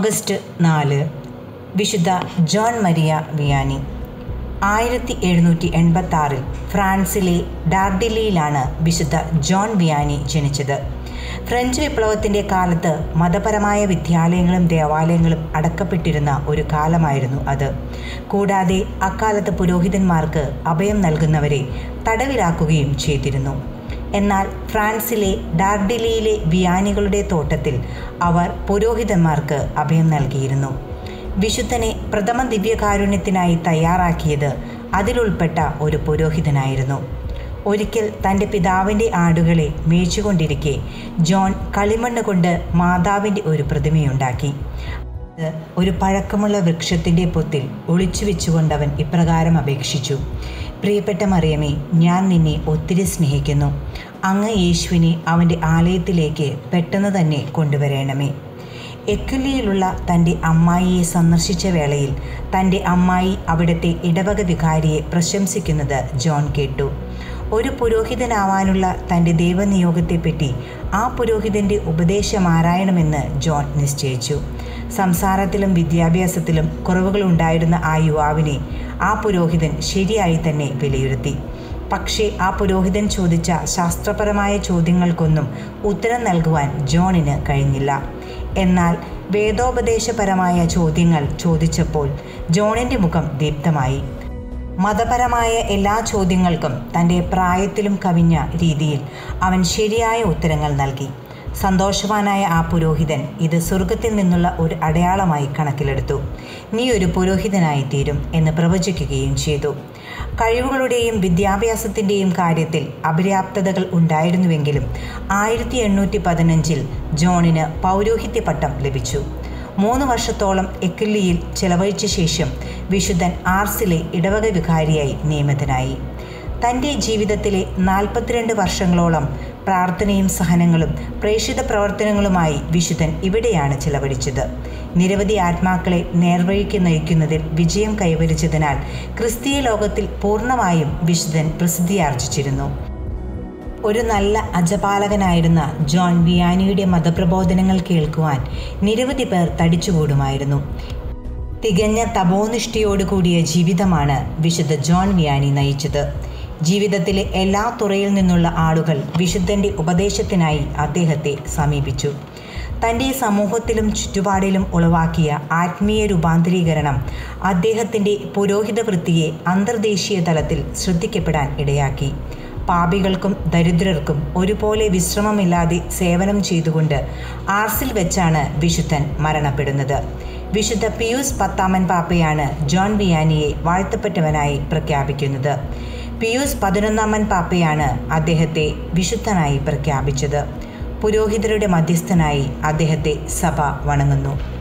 August നാല് വിശുദ്ധ John Maria Vianney ആയിരത്തി എഴുന്നൂറ്റി എൺപത്തി ആറിൽ ഫ്രാൻസിലെ ഡാർഡിലിയിലാണ് വിശുദ്ധ ജോൺ വിയാനി ജനിച്ചത് ഫ്രഞ്ച് വിപ്ലവത്തിൻ്റെ കാലത്ത് മതപരമായ വിദ്യാലയങ്ങളും ദേവാലയങ്ങളും അടക്കപ്പെട്ടിരുന്ന ഒരു കാലമായിരുന്നു അത് കൂടാതെ അക്കാലത്ത് പുരോഹിതന്മാർക്ക് അഭയം നൽകുന്നവരെ തടവിലാക്കുകയും ചെയ്തിരുന്നു എന്നാൽ ഫ്രാൻസിലെ ഡാർഡിലിയിലെ വിയാനികളുടെ തോട്ടത്തിൽ അവർ പുരോഹിതന്മാർക്ക് അഭയം നൽകിയിരുന്നു വിശുദ്ധനെ പ്രഥമ ദിവ്യകാരുണ്യത്തിനായി തയ്യാറാക്കിയത് അതിലുൾപ്പെട്ട ഒരു പുരോഹിതനായിരുന്നു ഒരിക്കൽ തൻ്റെ പിതാവിൻ്റെ ആടുകളെ മേച്ചുകൊണ്ടിരിക്കെ ജോൺ കളിമണ്ണ് കൊണ്ട് മാതാവിൻ്റെ ഒരു പ്രതിമയുണ്ടാക്കി അത് ഒരു പഴക്കമുള്ള വൃക്ഷത്തിൻ്റെ പൊത്തിൽ ഒളിച്ചു വെച്ചുകൊണ്ടവൻ ഇപ്രകാരം അപേക്ഷിച്ചു പ്രിയപ്പെട്ട മറിയമേ ഞാൻ നിന്നെ ഒത്തിരി സ്നേഹിക്കുന്നു അങ്ങ് യേശുവിനെ അവൻ്റെ ആലയത്തിലേക്ക് പെട്ടെന്ന് തന്നെ കൊണ്ടുവരണമേ എക്കുല്ലിയിലുള്ള തൻ്റെ അമ്മായിയെ സന്ദർശിച്ച വേളയിൽ തൻ്റെ അമ്മായി അവിടുത്തെ ഇടവക വികാരിയെ പ്രശംസിക്കുന്നത് ജോൺ കേട്ടു ഒരു പുരോഹിതനാവാനുള്ള തൻ്റെ ദൈവനിയോഗത്തെപ്പറ്റി ആ പുരോഹിതൻ്റെ ഉപദേശമാരായണമെന്ന് ജോൺ നിശ്ചയിച്ചു സംസാരത്തിലും വിദ്യാഭ്യാസത്തിലും കുറവുകളുണ്ടായിരുന്ന ആ യുവാവിനെ ആ പുരോഹിതൻ ശരിയായി തന്നെ വിലയിരുത്തി പക്ഷേ ആ പുരോഹിതൻ ചോദിച്ച ശാസ്ത്രപരമായ ചോദ്യങ്ങൾക്കൊന്നും ഉത്തരം നൽകുവാൻ ജോണിന് കഴിഞ്ഞില്ല എന്നാൽ വേദോപദേശപരമായ ചോദ്യങ്ങൾ ചോദിച്ചപ്പോൾ ജോണിൻ്റെ മുഖം ദീപ്തമായി മതപരമായ എല്ലാ ചോദ്യങ്ങൾക്കും തൻ്റെ പ്രായത്തിലും കവിഞ്ഞ രീതിയിൽ അവൻ ശരിയായ ഉത്തരങ്ങൾ നൽകി സന്തോഷവാനായ ആ പുരോഹിതൻ ഇത് സ്വർഗത്തിൽ നിന്നുള്ള ഒരു അടയാളമായി കണക്കിലെടുത്തു നീ ഒരു പുരോഹിതനായി തീരും എന്ന് പ്രവചിക്കുകയും ചെയ്തു കഴിവുകളുടെയും വിദ്യാഭ്യാസത്തിൻ്റെയും കാര്യത്തിൽ അപര്യാപ്തതകൾ ഉണ്ടായിരുന്നുവെങ്കിലും ആയിരത്തി എണ്ണൂറ്റി പതിനഞ്ചിൽ ജോണിന് പൗരോഹിത്യ പട്ടം ലഭിച്ചു മൂന്ന് വർഷത്തോളം എക്കിള്ളിയിൽ ചെലവഴിച്ച ശേഷം വിശുദ്ധൻ ആർസിലെ ഇടവക വികാരിയായി നിയമിതനായി തൻ്റെ ജീവിതത്തിലെ നാൽപ്പത്തിരണ്ട് വർഷങ്ങളോളം പ്രാർത്ഥനയും സഹനങ്ങളും പ്രേക്ഷിത പ്രവർത്തനങ്ങളുമായി വിശുദ്ധൻ ഇവിടെയാണ് ചിലവഴിച്ചത് നിരവധി ആത്മാക്കളെ നേർവഴിക്ക് നയിക്കുന്നതിൽ വിജയം കൈവരിച്ചതിനാൽ ക്രിസ്തീയ ലോകത്തിൽ പൂർണ്ണമായും വിശുദ്ധൻ പ്രസിദ്ധിയാർജിച്ചിരുന്നു ഒരു നല്ല അജപാലകനായിരുന്ന ജോൺ വിയാനിയുടെ മതപ്രബോധനങ്ങൾ കേൾക്കുവാൻ നിരവധി പേർ തടിച്ചുകൂടുമായിരുന്നു തികഞ്ഞ തപോനിഷ്ഠയോടുകൂടിയ ജീവിതമാണ് വിശുദ്ധ ജോൺ വിയാനി നയിച്ചത് ജീവിതത്തിലെ എല്ലാ തുറയിൽ നിന്നുള്ള ആളുകൾ വിശുദ്ധൻ്റെ ഉപദേശത്തിനായി അദ്ദേഹത്തെ സമീപിച്ചു തൻ്റെ സമൂഹത്തിലും ചുറ്റുപാടിലും ഉളവാക്കിയ ആത്മീയ രൂപാന്തരീകരണം അദ്ദേഹത്തിൻ്റെ പുരോഹിത വൃത്തിയെ അന്തർദേശീയ തലത്തിൽ ശ്രദ്ധിക്കപ്പെടാൻ ഇടയാക്കി പാപികൾക്കും ദരിദ്രർക്കും ഒരുപോലെ വിശ്രമമില്ലാതെ സേവനം ചെയ്തുകൊണ്ട് ആർസിൽ വെച്ചാണ് വിശുദ്ധൻ മരണപ്പെടുന്നത് വിശുദ്ധ പിയൂസ് പത്താമൻ പാപ്പയാണ് ജോൺ വിയാനിയെ വാഴ്ത്തപ്പെട്ടവനായി പ്രഖ്യാപിക്കുന്നത് പിയൂസ് പതിനൊന്നാമൻ പാപ്പയാണ് അദ്ദേഹത്തെ വിശുദ്ധനായി പ്രഖ്യാപിച്ചത് പുരോഹിതരുടെ മധ്യസ്ഥനായി അദ്ദേഹത്തെ സഭ വണങ്ങുന്നു